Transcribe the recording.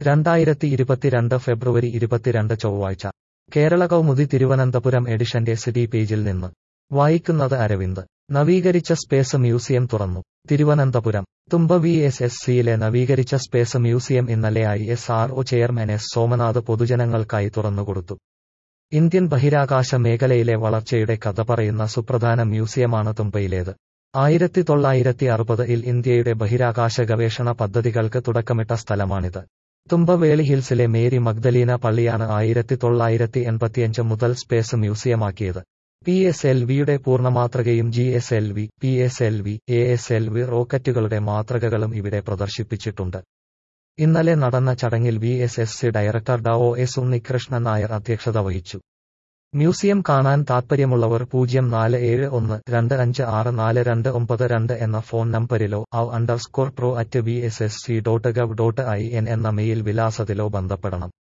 രണ്ടായിരത്തി ഇരുപത്തിരണ്ട് ഫെബ്രുവരി ഇരുപത്തിരണ്ട് ചൊവ്വാഴ്ച കേരള കൗമുദി തിരുവനന്തപുരം എഡിഷന്റെ സിഡി പേജിൽ നിന്ന് വായിക്കുന്നത് അരവിന്ദ് നവീകരിച്ച സ്പേസ് മ്യൂസിയം തുറന്നു Thiruvananthapuram Thumba V S S സിയിലെ നവീകരിച്ച സ്പേസ് മ്യൂസിയം ഇന്നലെ I S R O chairman S Somanath പൊതുജനങ്ങൾക്കായി തുറന്നുകൊടുത്തു ഇന്ത്യൻ ബഹിരാകാശ മേഖലയിലെ വളർച്ചയുടെ കഥ പറയുന്ന സുപ്രധാന മ്യൂസിയമാണ് തുമ്പയിലേത് ആയിരത്തി തൊള്ളായിരത്തി അറുപതിൽ ഇന്ത്യയുടെ ബഹിരാകാശ ഗവേഷണ പദ്ധതികൾക്ക് തുടക്കമിട്ട സ്ഥലമാണിത് തുമ്പവേളി ഹിൽസിലെ മേരി മഗ്ദലീന പള്ളിയാണ് ആയിരത്തി തൊള്ളായിരത്തി എൺപത്തിയഞ്ച് മുതൽ സ്പേസ് മ്യൂസിയമാക്കിയത് പി എസ് എൽ വിയുടെ പൂർണ്ണമാതൃകയും G S L V P S L V A S L V റോക്കറ്റുകളുടെ മാതൃകകളും ഇവിടെ പ്രദർശിപ്പിച്ചിട്ടുണ്ട് ഇന്നലെ നടന്ന ചടങ്ങിൽ V S S C director ഡ ഒ എസ് ഉണ്ണികൃഷ്ണൻ നായർ അധ്യക്ഷത വഹിച്ചു മ്യൂസിയം കാണാൻ താൽപ്പര്യമുള്ളവർ പൂജ്യം നാല് ഏഴ് ഒന്ന് രണ്ട് അഞ്ച് ആറ് നാല് രണ്ട് ഒമ്പത് രണ്ട് എന്ന ഫോൺ നമ്പരിലോ ഔ underscore pro at V S S C dot gov dot I N എന്ന മെയിൽ വിലാസത്തിലോ ബന്ധപ്പെടണം